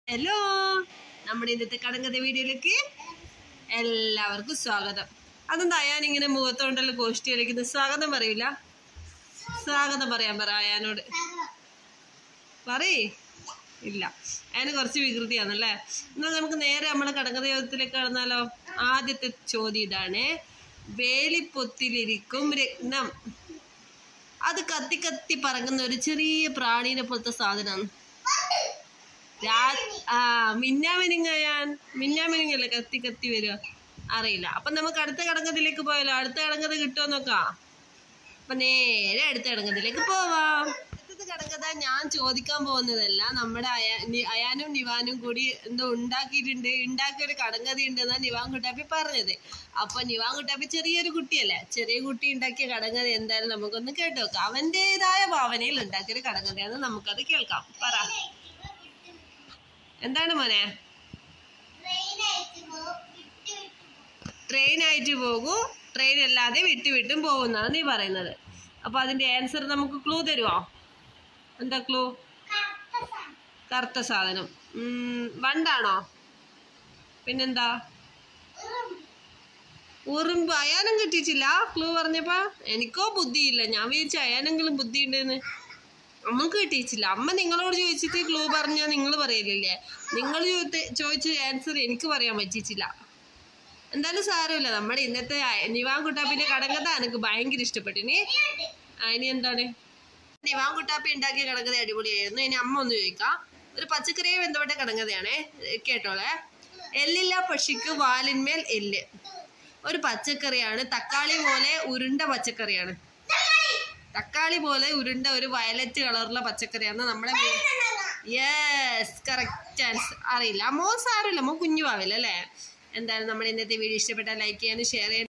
hello നമ്മുടെ ഇന്നത്തെ കടങ്കഥ വീഡിയോയിലേക്ക് എല്ലാവർക്കും സ്വാഗതം അതെന്താ ഞാനിങ്ങനെ മുഖത്തോണ്ടല്ലോ ഗോഷ്ടി കളിക്കുന്നത് സ്വാഗതം പറയൂല സ്വാഗതം പറയാൻ പറ അയാനോട് പറയേ ഇല്ല അതിന് കുറച്ച് വികൃതിയാണല്ലേ എന്നാൽ നമുക്ക് നേരെ നമ്മളെ കടങ്കഥ യോഗത്തിലേക്ക് കടന്നാലോ ആദ്യത്തെ ചോദ്യം ഇതാണ് വേലിപ്പൊത്തിലിരിക്കും രത്നം അത് കത്തി കത്തി പറങ്ങുന്ന ഒരു ചെറിയ പ്രാണീനെ പോലത്തെ സാധനമാണ് രാ- ആ മിന്നാമിനിങ്ങയാൻ മിന്നാമിനിങ്ങല്ലേ കത്തി കത്തി വരിക അറിയില്ല അപ്പൊ നമുക്ക് അടുത്ത കടങ്കത്തിലേക്ക് പോയാലോ അടുത്ത കടങ്കഥ കിട്ടുമോ നോക്കാം അപ്പൊ നേരെ അടുത്ത കടങ്കത്തിലേക്ക് പോവാം അടുത്തത് കടങ്കഥ ഞാൻ ചോദിക്കാൻ പോകുന്നതല്ല നമ്മുടെ അയാ- നി- അയാനും നിവാനും കൂടി എന്തോ ഉണ്ടാക്കിയിട്ടുണ്ട് ഉണ്ടാക്കിയ ഒരു കടങ്കഥ ഉണ്ടെന്നാ നിവാൻ കുട്ടാപ്പി പറഞ്ഞത് അപ്പൊ നിവാൻ കുട്ടാപ്പി ചെറിയൊരു കുട്ടിയല്ലേ ചെറിയ കുട്ടി ഉണ്ടാക്കിയ കടങ്കഥ എന്തായാലും നമുക്കൊന്ന് കേട്ടു നോക്കാം അവന്റേതായ ഭാവനയിൽ ഉണ്ടാക്കിയൊരു കടങ്കഥയാണ് നമുക്കത് കേൾക്കാം പറ എന്താണ് മോനെ ട്രെയിൻ ആയിട്ട് പോകൂ ട്രെയിൻ അല്ലാതെ വിട്ടു വിട്ടും പോകുന്നതാണ് നീ പറയുന്നത് അപ്പൊ അതിന്റെ ആൻസർ നമുക്ക് ക്ലൂ തരുമോ എന്താ ക്ലൂ കറുത്ത സാധനം ഉം, വണ്ടാണോ പിന്നെന്താ ഉറുമ്പ് അയാനും കിട്ടിയിട്ടില്ല ക്ലൂ പറഞ്ഞപ്പോ എനിക്കോ ബുദ്ധിയില്ല ഞാൻ വിചാരിച്ചു അയാനെങ്കിലും ബുദ്ധി ഉണ്ടെന്ന് അമ്മക്ക് കിട്ടിയിട്ടില്ല അമ്മ നിങ്ങളോട് ചോദിച്ചിട്ട് ക്ലൂ പറഞ്ഞാൽ നിങ്ങൾ പറയലില്ലേ നിങ്ങൾ ചോദിച്ച ചോദിച്ച ആൻസർ എനിക്ക് പറയാൻ പറ്റിയിട്ടില്ല എന്തായാലും സാരമില്ല നമ്മുടെ ഇന്നത്തെ നിവാൻ കുട്ടാപ്പിന്റെ കടങ്കഥ എനിക്ക് ഭയങ്കര ഇഷ്ടപ്പെട്ടിനി അതിന് എന്താണ് നിവാൻ കുട്ടാപ്പി ഉണ്ടാക്കിയ കടങ്കഥ അടിപൊളിയായിരുന്നു ഇനി അമ്മ ഒന്ന് ചോദിക്കാം ഒരു പച്ചക്കറിയെ ബന്ധപ്പെട്ട കടങ്കഥയാണേ കേട്ടോളെ എല്ലില്ല പക്ഷിക്ക് വാലിന്മേൽ എല്ല് ഒരു പച്ചക്കറിയാണ് തക്കാളി പോലെ ഉരുണ്ട പച്ചക്കറിയാണ് തക്കാളി പോലെ ഉരുണ്ട ഒരു വയലറ്റ് കളറുള്ള പച്ചക്കറിയാണ് നമ്മുടെ യെസ് കറക്റ്റ് ആൻസർ അറിയില്ല മോ സാരമില്ല മോ കുഞ്ഞു പാവില്ല അല്ലേ എന്തായാലും നമ്മുടെ ഇന്നത്തെ വീഡിയോ ഇഷ്ടപ്പെട്ടാൽ ലൈക്ക് ചെയ്യാനും ഷെയർ ചെയ്യാനും